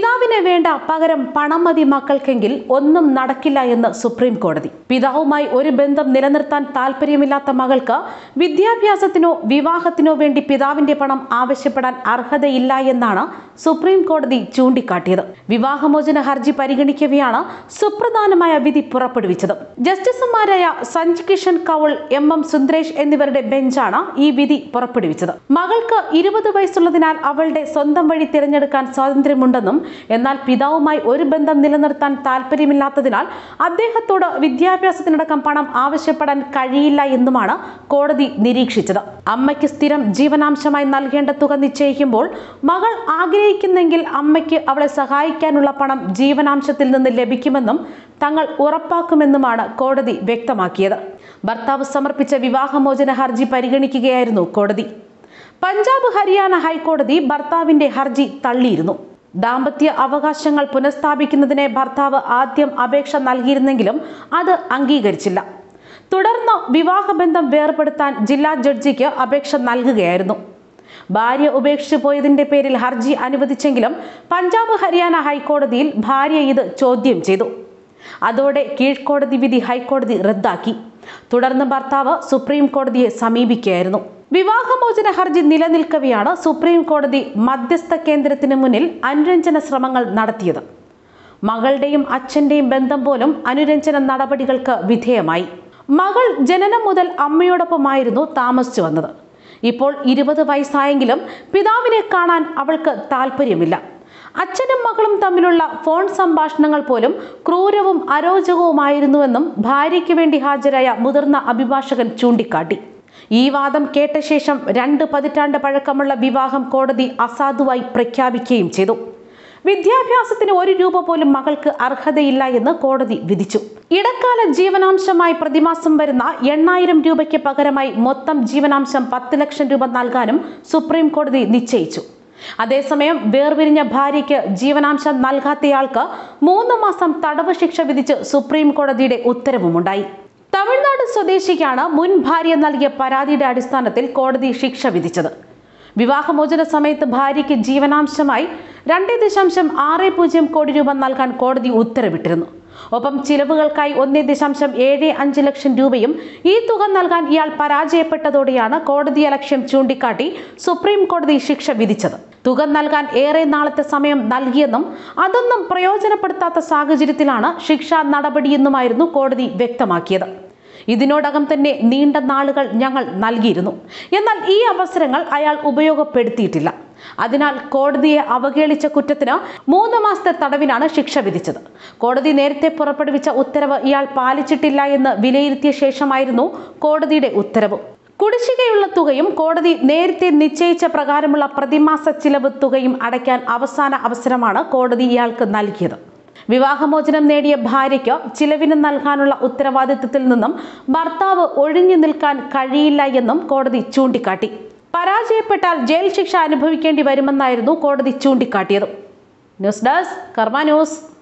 പിതാവിനെ വേണ്ട പകരം പണം മതി മക്കൾക്കെങ്കിൽ ഒന്നും നടക്കില്ല എന്ന് സുപ്രീം കോടതി പിതാവുമായി ഒരു ബന്ധം നിലനിർത്താൻ താല്പര്യമില്ലാത്ത മകൾക്ക് വിദ്യാഭ്യാസത്തിനോ വിവാഹത്തിനോ വേണ്ടി പിതാവിന്റെ പണം ആവശ്യപ്പെടാൻ അർഹതയില്ല എന്നാണ് സുപ്രീം കോടതി ചൂണ്ടിക്കാട്ടിയത് വിവാഹമോചന ഹർജി പരിഗണിക്കവെയാണ് സുപ്രധാനമായ വിധി പുറപ്പെടുവിച്ചത് ജസ്റ്റിസുമാരായ സഞ്ജ് കിഷൻ കൗൾ എം എം സുന്ദരേഷ് എന്നിവരുടെ ബെഞ്ചാണ് ഈ വിധി പുറപ്പെടുവിച്ചത് മകൾക്ക് ഇരുപത് വയസ്സുള്ളതിനാൽ അവളുടെ സ്വന്തം വഴി തിരഞ്ഞെടുക്കാൻ സ്വാതന്ത്ര്യമുണ്ടെന്നും എന്നാൽ പിതാവുമായി ഒരു ബന്ധം നിലനിർത്താൻ താല്പര്യമില്ലാത്തതിനാൽ അദ്ദേഹത്തോട് വിദ്യാഭ്യാസത്തിനടക്കം പണം ആവശ്യപ്പെടാൻ കഴിയില്ല എന്നുമാണ് കോടതി നിരീക്ഷിച്ചത് അമ്മയ്ക്ക് സ്ഥിരം ജീവനാംശമായി നൽകേണ്ട തുക നിശ്ചയിക്കുമ്പോൾ മകൾ ആഗ്രഹിക്കുന്നെങ്കിൽ അമ്മയ്ക്ക് അവളെ സഹായിക്കാനുള്ള പണം ജീവനാംശത്തിൽ നിന്ന് ലഭിക്കുമെന്നും തങ്ങൾ ഉറപ്പാക്കുമെന്നുമാണ് കോടതി വ്യക്തമാക്കിയത് ഭർത്താവ് സമർപ്പിച്ച വിവാഹമോചന ഹർജി പരിഗണിക്കുകയായിരുന്നു കോടതി പഞ്ചാബ് ഹരിയാന ഹൈക്കോടതി ഭർത്താവിന്റെ ഹർജി തള്ളിയിരുന്നു ദാമ്പത്യ അവകാശങ്ങൾ പുനഃസ്ഥാപിക്കുന്നതിന് ഭർത്താവ് ആദ്യം അപേക്ഷ നൽകിയിരുന്നെങ്കിലും അത് അംഗീകരിച്ചില്ല തുടർന്ന് വിവാഹബന്ധം വേർപെടുത്താൻ ജില്ലാ ജഡ്ജിക്ക് അപേക്ഷ നൽകുകയായിരുന്നു ഭാര്യ ഉപേക്ഷിച്ചു പോയതിന്റെ പേരിൽ ഹർജി അനുവദിച്ചെങ്കിലും പഞ്ചാബ് ഹരിയാന ഹൈക്കോടതിയിൽ ഭാര്യ ഇത് ചോദ്യം ചെയ്തു അതോടെ കീഴ്ക്കോടതി വിധി ഹൈക്കോടതി റദ്ദാക്കി തുടർന്ന് ഭർത്താവ് സുപ്രീം കോടതിയെ സമീപിക്കുകയായിരുന്നു വിവാഹമോചന ഹർജി നിലനിൽക്കവെയാണ് സുപ്രീം കോടതി മധ്യസ്ഥ കേന്ദ്രത്തിന് മുന്നിൽ അനുരഞ്ജന ശ്രമങ്ങൾ നടത്തിയത് മകളുടെയും അച്ഛന്റെയും ബന്ധം പോലും അനുരഞ്ജന നടപടികൾക്ക് വിധേയമായി മകൾ ജനനം മുതൽ അമ്മയോടൊപ്പമായിരുന്നു താമസിച്ചു വന്നത് ഇപ്പോൾ ഇരുപത് വയസ്സായെങ്കിലും പിതാവിനെ കാണാൻ അവൾക്ക് താല്പര്യമില്ല അച്ഛനും മകളും തമ്മിലുള്ള ഫോൺ സംഭാഷണങ്ങൾ പോലും ക്രൂരവും അരോചകവുമായിരുന്നുവെന്നും ഭാര്യയ്ക്ക് വേണ്ടി ഹാജരായ മുതിർന്ന അഭിഭാഷകൻ ചൂണ്ടിക്കാട്ടി ഈ വാദം കേട്ട ശേഷം രണ്ട് പതിറ്റാണ്ട് പഴക്കമുള്ള വിവാഹം കോടതി അസാധുവായി പ്രഖ്യാപിക്കുകയും ചെയ്തു വിദ്യാഭ്യാസത്തിന് ഒരു രൂപ പോലും മകൾക്ക് അർഹതയില്ല എന്ന് കോടതി വിധിച്ചു ഇടക്കാല ജീവനാംശമായി പ്രതിമാസം വരുന്ന എണ്ണായിരം രൂപയ്ക്ക് പകരമായി മൊത്തം ജീവനാംശം പത്ത് ലക്ഷം രൂപ നൽകാനും സുപ്രീം കോടതി നിശ്ചയിച്ചു അതേസമയം വേർപിരിഞ്ഞ ഭാര്യയ്ക്ക് ജീവനാംശം നൽകാത്തയാൾക്ക് മൂന്ന് മാസം തടവ് ശിക്ഷ വിധിച്ച് സുപ്രീം കോടതിയുടെ ഉത്തരവുമുണ്ടായി തമിഴ്നാട് സ്വദേശിക്കാണ് മുൻ ഭാര്യ നൽകിയ പരാതിയുടെ അടിസ്ഥാനത്തിൽ കോടതി ശിക്ഷ വിധിച്ചത് വിവാഹമോചന സമയത്ത് ഭാര്യയ്ക്ക് ജീവനാംശമായി രണ്ട് ദശാംശം ആറ് പൂജ്യം കോടി രൂപ നൽകാൻ കോടതി ഉത്തരവിട്ടിരുന്നു ഒപ്പം ചിലവുകൾക്കായി ഒന്ന് ദശാംശം ഏഴ് അഞ്ച് ലക്ഷം രൂപയും ഈ തുക നൽകാൻ ഇയാൾ പരാജയപ്പെട്ടതോടെയാണ് കോടതി ലക്ഷ്യം ചൂണ്ടിക്കാട്ടി സുപ്രീം കോടതി ശിക്ഷ വിധിച്ചത് തുക നൽകാൻ ഏറെ നാളത്തെ സമയം നൽകിയെന്നും അതൊന്നും പ്രയോജനപ്പെടുത്താത്ത സാഹചര്യത്തിലാണ് ശിക്ഷാ നടപടിയെന്നുമായിരുന്നു കോടതി വ്യക്തമാക്കിയത് ഇതിനോടകം തന്നെ നീണ്ട നാളുകൾ ഞങ്ങൾ നൽകിയിരുന്നു എന്നാൽ ഈ അവസരങ്ങൾ അയാൾ ഉപയോഗപ്പെടുത്തിയിട്ടില്ല അതിനാൽ കോടതിയെ അവഹേളിച്ച കുറ്റത്തിന് മൂന്ന് മാസത്തെ തടവിനാണ് ശിക്ഷ വിധിച്ചത് കോടതി നേരത്തെ പുറപ്പെടുവിച്ച ഉത്തരവ് ഇയാൾ പാലിച്ചിട്ടില്ല എന്ന് വിലയിരുത്തിയ ശേഷമായിരുന്നു കോടതിയുടെ ഉത്തരവ് കുടിശ്ശികയുള്ള തുകയും കോടതി നേരത്തെ നിശ്ചയിച്ച പ്രകാരമുള്ള പ്രതിമാസ ചിലവ് തുകയും അടയ്ക്കാൻ അവസാന അവസരമാണ് കോടതി ഇയാൾക്ക് നൽകിയത് വിവാഹമോചനം നേടിയ ഭാര്യയ്ക്ക് ചിലവിന് നൽകാനുള്ള ഉത്തരവാദിത്വത്തിൽ നിന്നും ഭർത്താവ് ഒഴിഞ്ഞു നിൽക്കാൻ കഴിയില്ല എന്നും കോടതി ചൂണ്ടിക്കാട്ടി പരാജയപ്പെട്ടാൽ ജയിൽ ശിക്ഷ അനുഭവിക്കേണ്ടി വരുമെന്നായിരുന്നു കോടതി ചൂണ്ടിക്കാട്ടിയത് ന്യൂസ് ഡെസ്ക് കർമ്മ ന്യൂസ്